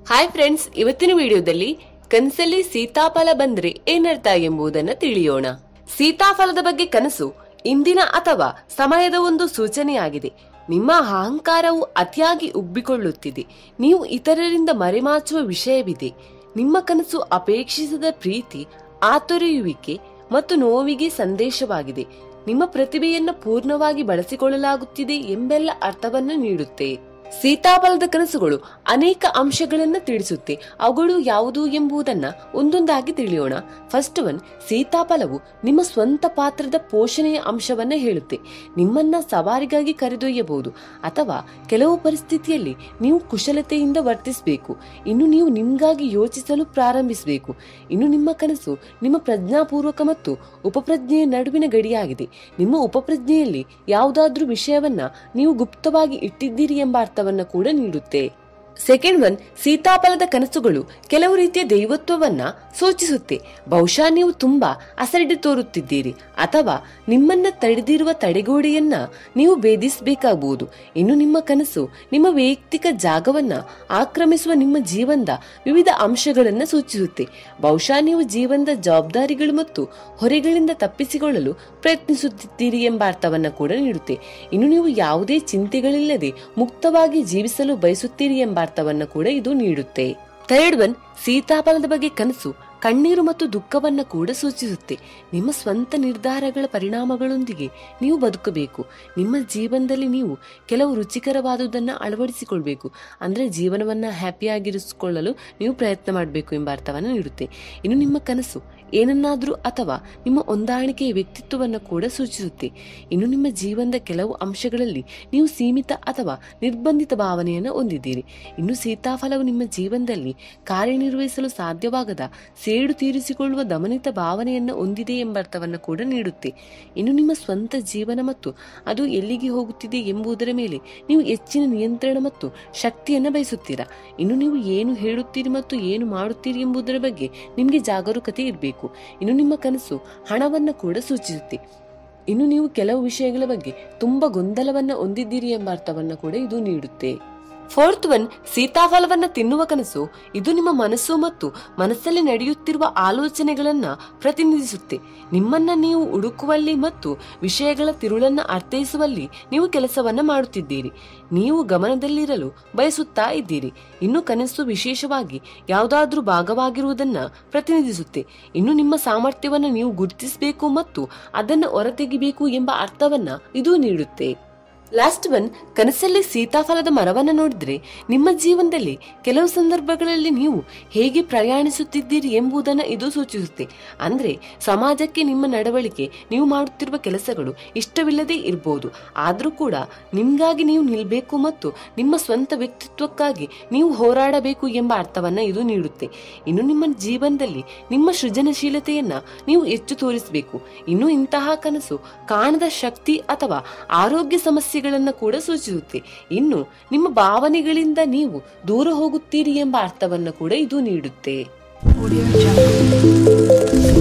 Hi friends ಇವತ್ತಿನ ವಿಡಿಯೋದಲ್ಲಿ ಕನಸಲ್ಲಿ ಸೀತಾಫಲ ಬಂದ್ರೆ ಏನರ್ಥ ಎಂಬುದನ್ನು ತಿಳಿಯೋಣ ಸೀತಾಫಲದ ಬಗ್ಗೆ ಕನಸು ಇಂದಿನ ಅಥವಾ ಸಮಯದ ಒಂದು ಸೂಚನೆಯಾಗಿದೆ ನಿಮ್ಮ ಅಹಂಕಾರವು ಅತಿಯಾಗಿ ಉಬ್ಬಿಕೊಳ್ಳುತ್ತಿದೆ ನೀವು ಇತರರಿಂದ ಮರೆಮಾಚುವ ವಿಷಯವಿದೆ ನಿಮ್ಮ ಕನಸು ಅಪೇಕ್ಷಿಸದ ಪ್ರೀತಿ ಆತೊರೆಯುವಿಕೆ ಮತ್ತು ನೋವಿಗೆ ಸಂದೇಶವಾಗಿದೆ ನಿಮ್ಮ ಪ್ರತಿಭೆಯನ್ನು ಪೂರ್ಣವಾಗಿ ಬಳಸಿಕೊಳ್ಳಲಾಗುತ್ತಿದೆ ಎಂಬೆಲ್ಲ ಅರ್ಥವನ್ನು ನೀಡುತ್ತೆ ಸೀತಾಫಲದ ಕನಸುಗಳು ಅನೇಕ ಅಂಶಗಳನ್ನ ತಿಳಿಸುತ್ತೆ ಅವುಗಳು ಯಾವುದು ಎಂಬುದನ್ನ ಒಂದೊಂದಾಗಿ ತಿಳಿಯೋಣ ಫಸ್ಟ್ ಒನ್ ಸೀತಾಫಲವು ನಿಮ್ಮ ಸ್ವಂತ ಪಾತ್ರದ ಪೋಷಣೆಯ ಅಂಶವನ್ನ ಹೇಳುತ್ತೆ ನಿಮ್ಮನ್ನ ಸವಾರಿಗಾಗಿ ಕರೆದೊಯ್ಯಬಹುದು ಅಥವಾ ಕೆಲವು ಪರಿಸ್ಥಿತಿಯಲ್ಲಿ ನೀವು ಕುಶಲತೆಯಿಂದ ವರ್ತಿಸಬೇಕು ಇನ್ನು ನೀವು ನಿಮ್ಗಾಗಿ ಯೋಚಿಸಲು ಪ್ರಾರಂಭಿಸಬೇಕು ಇನ್ನು ನಿಮ್ಮ ಕನಸು ನಿಮ್ಮ ಪ್ರಜ್ಞಾಪೂರ್ವಕ ಮತ್ತು ಉಪಪ್ರಜ್ಞೆಯ ನಡುವಿನ ಗಡಿಯಾಗಿದೆ ನಿಮ್ಮ ಉಪಪ್ರಜ್ಞೆಯಲ್ಲಿ ಯಾವುದಾದ್ರೂ ವಿಷಯವನ್ನ ನೀವು ಗುಪ್ತವಾಗಿ ಇಟ್ಟಿದ್ದೀರಿ ಎಂಬ ಅರ್ಥವನ್ನ ಕೂಡ ನೀಡುತ್ತೆ ಸೆಕೆಂಡ್ ಒನ್ ಸೀತಾಫಲದ ಕನಸುಗಳು ಕೆಲವು ರೀತಿಯ ದೈವತ್ವವನ್ನ ಸೂಚಿಸುತ್ತೆ ಬಹುಶಃ ನೀವು ತುಂಬಾ ಅಸಡ್ಡೆ ತೋರುತ್ತಿದ್ದೀರಿ ಅಥವಾ ನಿಮ್ಮನ್ನ ತಡೆದಿರುವ ತಡೆಗೋಡೆಯನ್ನ ನೀವು ಭೇದಿಸಬೇಕಾಗಬಹುದು ಇನ್ನು ನಿಮ್ಮ ಕನಸು ನಿಮ್ಮ ವೈಯಕ್ತಿಕ ಜಾಗವನ್ನ ಆಕ್ರಮಿಸುವ ನಿಮ್ಮ ಜೀವನದ ವಿವಿಧ ಅಂಶಗಳನ್ನ ಸೂಚಿಸುತ್ತೆ ಬಹುಶಃ ನೀವು ಜೀವನದ ಜವಾಬ್ದಾರಿಗಳು ಮತ್ತು ಹೊರೆಗಳಿಂದ ತಪ್ಪಿಸಿಕೊಳ್ಳಲು ಪ್ರಯತ್ನಿಸುತ್ತಿದ್ದೀರಿ ಎಂಬ ಅರ್ಥವನ್ನ ಕೂಡ ನೀಡುತ್ತೆ ಇನ್ನು ನೀವು ಯಾವುದೇ ಚಿಂತೆಗಳಿಲ್ಲದೆ ಮುಕ್ತವಾಗಿ ಜೀವಿಸಲು ಬಯಸುತ್ತೀರಿ ಎಂಬ ಅರ್ಥವನ್ನ ಕೂಡ ಇದು ನೀಡುತ್ತೆ ಥರ್ಡ್ ಒನ್ ಸೀತಾಫಲದ ಬಗ್ಗೆ ಕನಸು ಕಣ್ಣೀರು ಮತ್ತು ದುಃಖವನ್ನ ಕೂಡ ಸೂಚಿಸುತ್ತೆ ನಿಮ್ಮ ಸ್ವಂತ ನಿರ್ಧಾರಗಳ ಪರಿಣಾಮಗಳೊಂದಿಗೆ ನೀವು ಬದುಕಬೇಕು ನಿಮ್ಮ ಜೀವನದಲ್ಲಿ ನೀವು ಕೆಲವು ರುಚಿಕರವಾದುದನ್ನ ಅಳವಡಿಸಿಕೊಳ್ಬೇಕು ಅಂದ್ರೆ ಜೀವನವನ್ನ ಹ್ಯಾಪಿಯಾಗಿರಿಸಿಕೊಳ್ಳಲು ನೀವು ಪ್ರಯತ್ನ ಮಾಡಬೇಕು ಎಂಬ ಅರ್ಥವನ್ನು ನೀಡುತ್ತೆ ಇನ್ನು ನಿಮ್ಮ ಕನಸು ಏನನ್ನಾದ್ರೂ ಅಥವಾ ನಿಮ್ಮ ಹೊಂದಾಣಿಕೆಯ ವ್ಯಕ್ತಿತ್ವವನ್ನು ಕೂಡ ಸೂಚಿಸುತ್ತೆ ಇನ್ನು ನಿಮ್ಮ ಜೀವನದ ಕೆಲವು ಅಂಶಗಳಲ್ಲಿ ನೀವು ಸೀಮಿತ ಅಥವಾ ನಿರ್ಬಂಧಿತ ಭಾವನೆಯನ್ನು ಹೊಂದಿದ್ದೀರಿ ಇನ್ನು ಸೀತಾಫಲವು ನಿಮ್ಮ ಜೀವನದಲ್ಲಿ ಕಾರ್ಯನಿರ್ವಹಿಸಲು ಸಾಧ್ಯವಾಗದ ಸೇಡು ತೀರಿಸಿಕೊಳ್ಳುವ ದಮನಿತ ಭಾವನೆಯನ್ನು ಹೊಂದಿದೆ ಎಂಬ ಅರ್ಥವನ್ನು ಕೂಡ ನೀಡುತ್ತೆ ಇನ್ನು ನಿಮ್ಮ ಸ್ವಂತ ಜೀವನ ಮತ್ತು ಅದು ಎಲ್ಲಿಗೆ ಹೋಗುತ್ತಿದೆ ಎಂಬುದರ ಮೇಲೆ ನೀವು ಹೆಚ್ಚಿನ ನಿಯಂತ್ರಣ ಮತ್ತು ಶಕ್ತಿಯನ್ನು ಬಯಸುತ್ತೀರಾ ಇನ್ನು ನೀವು ಏನು ಹೇಳುತ್ತೀರಿ ಮತ್ತು ಏನು ಮಾಡುತ್ತೀರಿ ಎಂಬುದರ ಬಗ್ಗೆ ನಿಮಗೆ ಜಾಗರೂಕತೆ ಇರಬೇಕು ಇನ್ನು ನಿಮ್ಮ ಕನಸು ಹಣವನ್ನು ಕೂಡ ಸೂಚಿಸುತ್ತೆ ಇನ್ನು ನೀವು ಕೆಲವು ವಿಷಯಗಳ ಬಗ್ಗೆ ತುಂಬಾ ಗೊಂದಲವನ್ನ ಹೊಂದಿದ್ದೀರಿ ಎಂಬ ಅರ್ಥವನ್ನ ಕೂಡ ಇದು ನೀಡುತ್ತೆ ಫೋರ್ತ್ ಒನ್ ಸೀತಾಫಲವನ್ನ ತಿನ್ನುವ ಕನಸು ಇದು ನಿಮ್ಮ ಮನಸ್ಸು ಮತ್ತು ಮನಸ್ಸಲ್ಲಿ ನಡೆಯುತ್ತಿರುವ ಆಲೋಚನೆಗಳನ್ನ ಪ್ರತಿನಿಧಿಸುತ್ತೆ ನಿಮ್ಮನ್ನ ನೀವು ಹುಡುಕುವಲ್ಲಿ ಮತ್ತು ವಿಷಯಗಳ ತಿರುಳನ್ನ ಅರ್ಥೈಸುವಲ್ಲಿ ನೀವು ಕೆಲಸವನ್ನ ಮಾಡುತ್ತಿದ್ದೀರಿ ನೀವು ಗಮನದಲ್ಲಿರಲು ಬಯಸುತ್ತಾ ಇದ್ದೀರಿ ಇನ್ನು ಕನಸು ವಿಶೇಷವಾಗಿ ಯಾವುದಾದ್ರೂ ಭಾಗವಾಗಿರುವುದನ್ನ ಪ್ರತಿನಿಧಿಸುತ್ತೆ ಇನ್ನು ನಿಮ್ಮ ಸಾಮರ್ಥ್ಯವನ್ನ ನೀವು ಗುರುತಿಸಬೇಕು ಮತ್ತು ಅದನ್ನು ಹೊರತೆಗಿಬೇಕು ಎಂಬ ಅರ್ಥವನ್ನ ಇದು ನೀಡುತ್ತೆ ಲಾಸ್ಟ್ ಒನ್ ಕನಸಲ್ಲಿ ಸೀತಾಫಲದ ಮರವನ್ನ ನೋಡಿದ್ರೆ ನಿಮ್ಮ ಜೀವನದಲ್ಲಿ ಕೆಲವು ಸಂದರ್ಭಗಳಲ್ಲಿ ನೀವು ಹೇಗೆ ಪ್ರಯಾಣಿಸುತ್ತಿದ್ದೀರಿ ಎಂಬುದನ್ನು ಇದು ಸೂಚಿಸುತ್ತೆ ಅಂದ್ರೆ ಸಮಾಜಕ್ಕೆ ನಿಮ್ಮ ನಡವಳಿಕೆ ನೀವು ಮಾಡುತ್ತಿರುವ ಕೆಲಸಗಳು ಇಷ್ಟವಿಲ್ಲದೆ ಇರಬಹುದು ಆದ್ರೂ ಕೂಡ ನಿಮ್ಗಾಗಿ ನೀವು ನಿಲ್ಬೇಕು ಮತ್ತು ನಿಮ್ಮ ಸ್ವಂತ ವ್ಯಕ್ತಿತ್ವಕ್ಕಾಗಿ ನೀವು ಹೋರಾಡಬೇಕು ಎಂಬ ಅರ್ಥವನ್ನ ಇದು ನೀಡುತ್ತೆ ಇನ್ನು ನಿಮ್ಮ ಜೀವನದಲ್ಲಿ ನಿಮ್ಮ ಸೃಜನಶೀಲತೆಯನ್ನ ನೀವು ಹೆಚ್ಚು ತೋರಿಸಬೇಕು ಇನ್ನು ಇಂತಹ ಕನಸು ಕಾಣದ ಶಕ್ತಿ ಅಥವಾ ಆರೋಗ್ಯ ಸಮಸ್ಯೆಗಳನ್ನ ಕೂಡ ಸೂಚಿಸುತ್ತೆ ಇನ್ನು ನಿಮ್ಮ ಭಾವನೆಗಳಿಂದ ನೀವು ದೂರ ಹೋಗುತ್ತೀರಿ ಎಂಬ ಅರ್ಥವನ್ನು ಕೂಡ ಇದು ನೀಡುತ್ತೆ Audio Jungle.